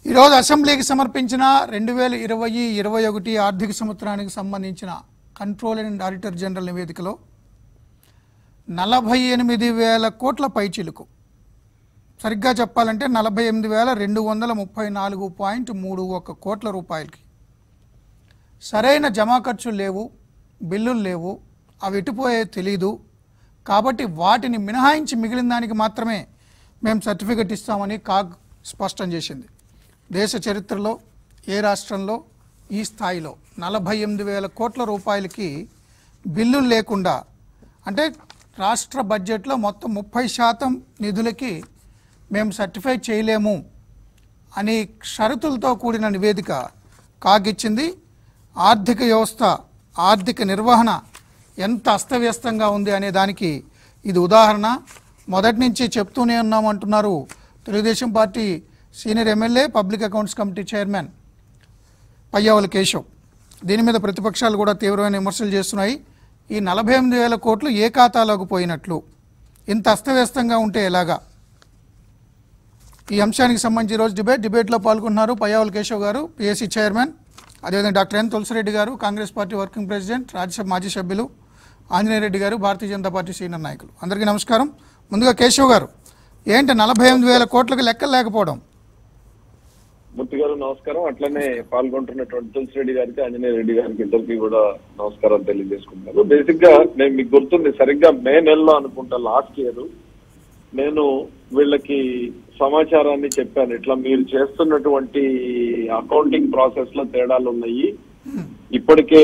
ఈరోజు అసెంబ్లీకి సమర్పించిన రెండు వేల ఇరవై ఇరవై ఒకటి ఆర్థిక సంవత్సరానికి సంబంధించిన కంట్రోల్ అండ్ ఆడిటర్ జనరల్ నివేదికలో నలభై ఎనిమిది వేల కోట్ల పైచిలుకు సరిగ్గా చెప్పాలంటే నలభై ఎనిమిది వేల రెండు వందల ముప్పై నాలుగు పాయింట్ మూడు ఒక కోట్ల రూపాయలకి సరైన జమా ఖర్చులు లేవు బిల్లులు లేవు అవి ఎటుపోయే తెలీదు కాబట్టి వాటిని మినహాయించి మిగిలిన దానికి మాత్రమే మేము సర్టిఫికెట్ ఇస్తామని కాగ్ స్పష్టం చేసింది దేశ చరిత్రలో ఏ రాష్ట్రంలో ఈ స్థాయిలో నలభై ఎనిమిది వేల కోట్ల రూపాయలకి బిల్లులు లేకుండా అంటే రాష్ట్ర బడ్జెట్లో మొత్తం ముప్పై శాతం నిధులకి మేము సర్టిఫై చేయలేము అని షరతులతో కూడిన నివేదిక కాగిచ్చింది ఆర్థిక వ్యవస్థ ఆర్థిక నిర్వహణ ఎంత అస్తవ్యస్తంగా ఉంది అనే దానికి ఇది ఉదాహరణ మొదటి నుంచి చెప్తూనే ఉన్నామంటున్నారు Telugu Desam party senior MLA public accounts committee chairman Payyavula Keshav దీని మీద ప్రతిపక్షాలు కూడా తీవ్రమైన విమర్శలు చేస్తున్నాయి ఈ నలభై ఎనిమిది వేల కోట్లు ఏ ఖాతాలోకి పోయినట్లు ఇంత అస్తవ్యస్తంగా ఉంటే ఎలాగా ఈ అంశానికి సంబంధించి ఈరోజు డిబేట్ డిబేట్లో పాల్గొన్నారు పయ్యావుల కేశవ్ గారు పిఎస్సి చైర్మన్ అదేవిధంగా doctor N Tulasi Reddy garu Congress party working president Rajya Sabha మాజీ సభ్యులు ఆంజనేయ రెడ్డి గారు భారతీయ జనతా పార్టీ సీనియర్ నాయకులు అందరికీ నమస్కారం ముందుగా కేశవ్ గారు ఏంటి నలభై ఎనిమిది వేల కోట్లకు లెక్కలు లేకపోవడం మూర్తి గారు నమస్కారం అట్లనే పాల్గొంటున్నటువంటి తులసిరెడ్డి గారికి ఆంజనేయ రెడ్డి గారికి ఇద్దరికి కూడా నమస్కారం తెలియజేసుకుంటున్నాను బేసిక్ గా నేను మీకు గుర్తుంది సరిగ్గా మే నెలలో అనుకుంటా లాస్ట్ ఇయర్ నేను వీళ్ళకి సమాచారాన్ని చెప్పాను ఇట్లా మీరు చేస్తున్నటువంటి అకౌంటింగ్ ప్రాసెస్ లో తేడాలు ఉన్నాయి ఇప్పటికే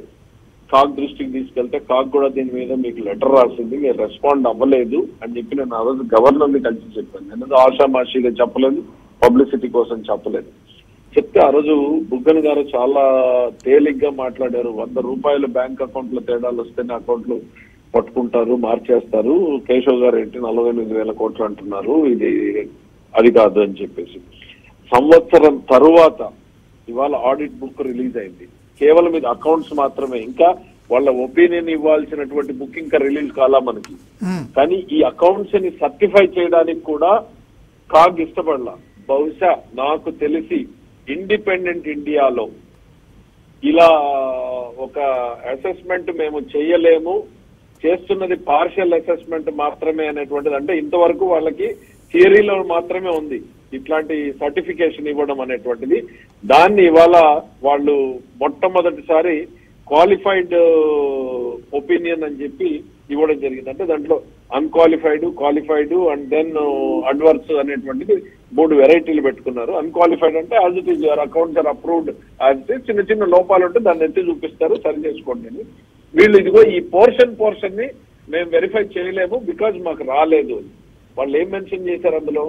కాక్ దృష్టికి తీసుకెళ్తే కాక్ కూడా దీని మీద మీకు లెటర్ రాసింది మీరు రెస్పాండ్ అవ్వలేదు అని చెప్పి నేను ఆ రోజు గవర్నర్ ని కలిసి చెప్పాను నేను ఆషామాషిగా చెప్పలేదు పబ్లిసిటీ కోసం చెప్పలేదు చెప్తే ఆ రోజు బుగ్గన్ గారు చాలా తేలిగ్గా మాట్లాడారు వంద రూపాయలు బ్యాంక్ అకౌంట్ లో తేడాలు వస్తేనే అకౌంట్లు పట్టుకుంటారు మార్చేస్తారు కేశవ్ గారు ఏంటి నలభై ఎనిమిది వేల కోట్లు అంటున్నారు ఇది అది కాదు అని చెప్పేసి సంవత్సరం తరువాత ఇవాళ ఆడిట్ బుక్ రిలీజ్ అయింది కేవలం ఇది అకౌంట్స్ మాత్రమే ఇంకా వాళ్ళ ఒపీనియన్ ఇవ్వాల్సినటువంటి బుక్ ఇంకా రిలీజ్ కాలా మనకి మ్మ్. కానీ ఈ అకౌంట్స్ ని సర్టిఫై చేయడానికి కూడా కాగ్ ఇష్టపడలా బహుశా నాకు తెలిసి ఇండిపెండెంట్ ఇండియాలో ఇలా ఒక అసెస్మెంట్ మేము చేయలేము చేస్తున్నది పార్షియల్ అసెస్మెంట్ మాత్రమే అనేటువంటిది అంటే ఇంతవరకు వాళ్ళకి థియరీలో మాత్రమే ఉంది ఇట్లాంటి సర్టిఫికేషన్ ఇవ్వడం అనేటువంటిది దాన్ని ఇవాళ వాళ్ళు మొట్టమొదటిసారి క్వాలిఫైడ్ ఒపీనియన్ అని చెప్పి ఇవ్వడం జరిగింది అంటే దాంట్లో unqualified qualified and then adverse అనేటువంటిది మూడు వెరైటీలు పెట్టుకున్నారు అన్క్వాలిఫైడ్ అంటే as it is your accounts are approved as చిన్న చిన్న లోపాలు ఉంటే దాన్ని ఎత్తి చూపిస్తారు సరి చేసుకోండి అని వీళ్ళు ఇదిగో ఈ పోర్షన్ పోర్షన్ ని మేము వెరిఫై చేయలేము బికాజ్ మాకు రాలేదు అని. వాళ్ళు ఏం మెన్షన్ చేశారు అందులో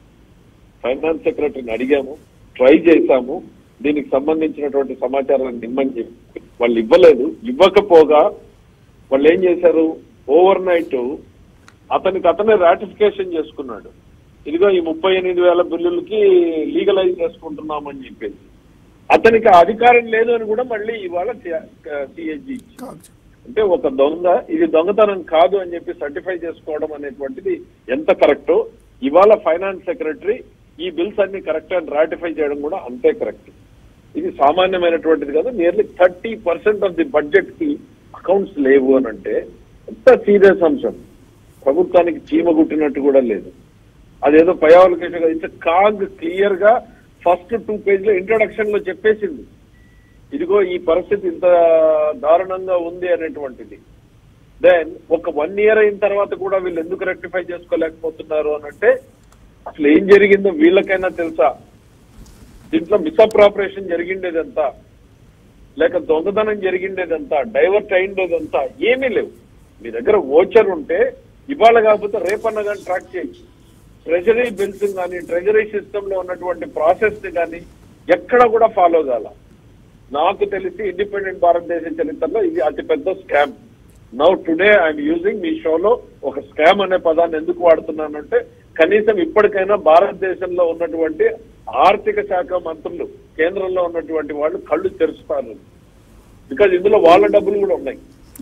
ఫైనాన్స్ సెక్రటరీని అడిగాము ట్రై చేశాము దీనికి సంబంధించినటువంటి సమాచారాన్ని ఇమ్మని చెప్పి వాళ్ళు ఇవ్వలేదు ఇవ్వకపోగా వాళ్ళు ఏం చేశారు ఓవర్ నైట్ అతనికి అతనే రాటిఫికేషన్ చేసుకున్నాడు ఇదిగో ఈ ముప్పై ఎనిమిది వేల బిల్లులకి లీగలైజ్ చేసుకుంటున్నామని చెప్పేసి అతనికి ఆ అధికారం లేదు అని కూడా మళ్ళీ ఇవాళ సిఎస్జి అంటే ఒక దొంగ ఇది దొంగతనం కాదు అని చెప్పి సర్టిఫై చేసుకోవడం అనేటువంటిది ఎంత కరెక్టో ఇవాళ ఫైనాన్స్ సెక్రటరీ ఈ బిల్స్ అన్ని కరెక్ట్ అని రాటిఫై చేయడం కూడా అంతే కరెక్ట్ ఇది సామాన్యమైనటువంటిది కాదు nearly thirty percent of the budget కి అకౌంట్స్ లేవు అని అంటే ఎంత సీరియస్ అంశం ప్రభుత్వానికి చీమ గుట్టినట్టు కూడా లేదు అదేదో పయావలకేషన్ ఇస్తే కాగ్ క్లియర్ గా ఫస్ట్ టూ పేజ్ లో ఇంట్రొడక్షన్ లో చెప్పేసింది ఇదిగో ఈ పరిస్థితి ఇంత దారుణంగా ఉంది అనేటువంటిది దెన్ ఒక వన్ ఇయర్ అయిన తర్వాత కూడా వీళ్ళు ఎందుకు రెక్టిఫై చేసుకోలేకపోతున్నారు అని అంటే అసలు ఏం జరిగిందో వీళ్ళకైనా తెలుసా దీంట్లో మిస్అప్రాపరేషన్ జరిగిండేదంతా లేక దొంగతనం జరిగిండేదంతా డైవర్ట్ అయిండేదంతా ఏమీ లేవు మీ దగ్గర ఓచర్ ఉంటే ఇవాళ కాకపోతే రేపన్న కానీ ట్రాక్ చేయొచ్చు ట్రెజరీ బిల్స్ కానీ ట్రెజరీ సిస్టమ్ లో ఉన్నటువంటి ప్రాసెస్ ని కానీ ఎక్కడ కూడా ఫాలో కాల నాకు తెలిసి ఇండిపెండెంట్ భారతదేశ చరిత్రలో ఇది అతి పెద్ద scam now today I'm using మీ షోలో ఒక స్కామ్ అనే పదాన్ని ఎందుకు వాడుతున్నానంటే కనీసం ఇప్పటికైనా భారతదేశంలో ఉన్నటువంటి ఆర్థిక శాఖ మంత్రులు కేంద్రంలో ఉన్నటువంటి వాళ్ళు కళ్ళు తెరుస్తారు బికాజ్ ఇందులో వాళ్ళ డబ్బులు కూడా ఉన్నాయి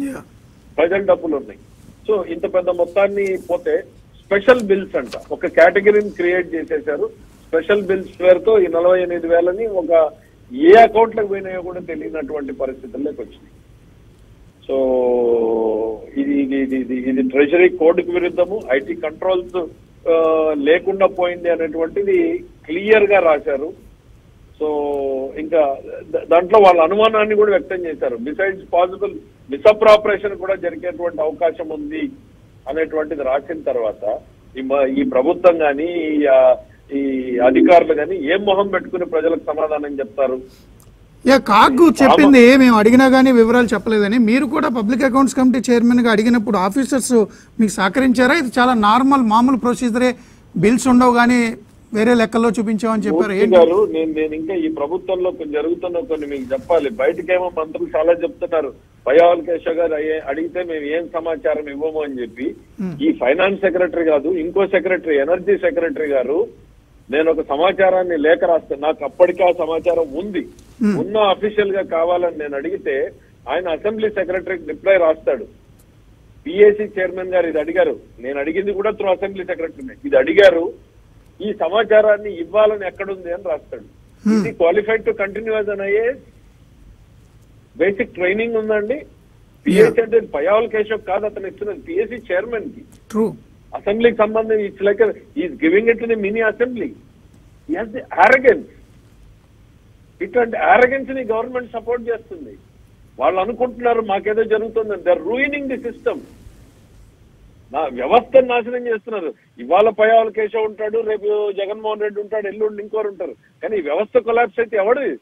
ప్రజల డబ్బులు ఉన్నాయి సో ఇంత పెద్ద మొత్తాన్ని పోతే స్పెషల్ బిల్స్ అంట ఒక కేటగిరీని క్రియేట్ చేసేశారు స్పెషల్ బిల్స్ పేరుతో ఈ నలభై ఎనిమిది వేలని ఒక ఏ అకౌంట్లకు పోయినాయో కూడా తెలియనటువంటి పరిస్థితుల్లోకి వచ్చినాయి సో ఇది ఇది ఇది ఇది ఇది ట్రెజరీ కోడ్కి విరుద్ధము ఐటీ కంట్రోల్స్ లేకుండా పోయింది అనేటువంటిది క్లియర్ గా రాశారు సో ఇంకా ద- దాంట్లో వాళ్ళ అనుమానాన్ని కూడా వ్యక్తం చేశారు బిసైడ్స్ పాసిబుల్ మిస్అప్రాపరేషన్ కూడా జరిగేటువంటి అవకాశం ఉంది అనేటువంటిది రాసిన తర్వాత ఈ మ- ఈ ప్రభుత్వం కానీ ఈ ఆ, ఈ అధికారులు కానీ ఏం మొహం పెట్టుకుని ప్రజలకు సమాధానం చెప్తారు యా కాగ్ చెప్పింది మేము అడిగినా కానీ వివరాలు చెప్పలేదని మీరు కూడా పబ్లిక్ అకౌంట్స్ కమిటీ చైర్మన్ గా అడిగినప్పుడు ఆఫీసర్స్ మీకు సహకరించారా ఇది చాలా నార్మల్ మామూలు ప్రొసీజరే బిల్స్ ఉండవు కానీ వేరే లెక్కల్లో చూపించామని చెప్పారు మూర్తి ఏంటి గారు నేను నేను ఇంకా ఈ ప్రభుత్వంలో కొన్ని జరుగుతున్న కొన్ని మీకు చెప్పాలి బయటకేమో మంత్రులు చాలా చెప్తున్నారు పయావల్ కేశవ్ గారు అయ్యే- అడిగితే మేము ఏం సమాచారం ఇవ్వము అని చెప్పి ఈ ఫైనాన్స్ సెక్రటరీ కాదు ఇంకో సెక్రటరీ ఎనర్జీ సెక్రటరీ గారు నేను ఒక సమాచారాన్ని లేఖ రాస్తాను నాకు అప్పటికే ఆ సమాచారం ఉంది ఉన్న అఫీషియల్ గా కావాలని నేను అడిగితే ఆయన అసెంబ్లీ సెక్రటరీకి రిప్లై రాస్తాడు పిఏసీ చైర్మన్ గారు ఇది అడిగారు నేను అడిగింది కూడా త్రూ అసెంబ్లీ సెక్రటరీనే ఇది అడిగారు ఈ సమాచారాన్ని ఇవ్వాలని ఎక్కడుంది అని రాస్తాడు ఇది qualified to continue as an IAS basic training ఉందండి పిఎస్సీ అంటే పయావల్ కేశవ్ కాదు అతను ఇస్తున్నది పిఎస్సీ చైర్మన్ కి ట్రూ అసెంబ్లీకి సంబంధించి it's like is giving it the mini assembly he's the arrogance ఇట్లాంటి ఆరగెన్స్ ని గవర్నమెంట్ సపోర్ట్ చేస్తుంది వాళ్ళు అనుకుంటున్నారు మాకేదో జరుగుతుందని దర్ రూయినింగ్ ది సిస్టమ్ నా వ్యవస్థను నాశనం చేస్తున్నారు ఇవాళ పయావల కేశవ్ ఉంటాడు రేపు జగన్మోహన్ రెడ్డి ఉంటాడు ఎల్లుండి ఇంకోరు ఉంటారు కానీ ఈ వ్యవస్థ కొలాప్స్ అయితే ఎవడు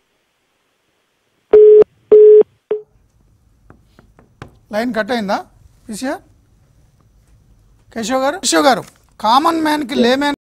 లైన్ కట్ అయిందా విషయ కేశవ్ గారు కేశవ్ గారు కామన్ మ్యాన్కి లేమెన్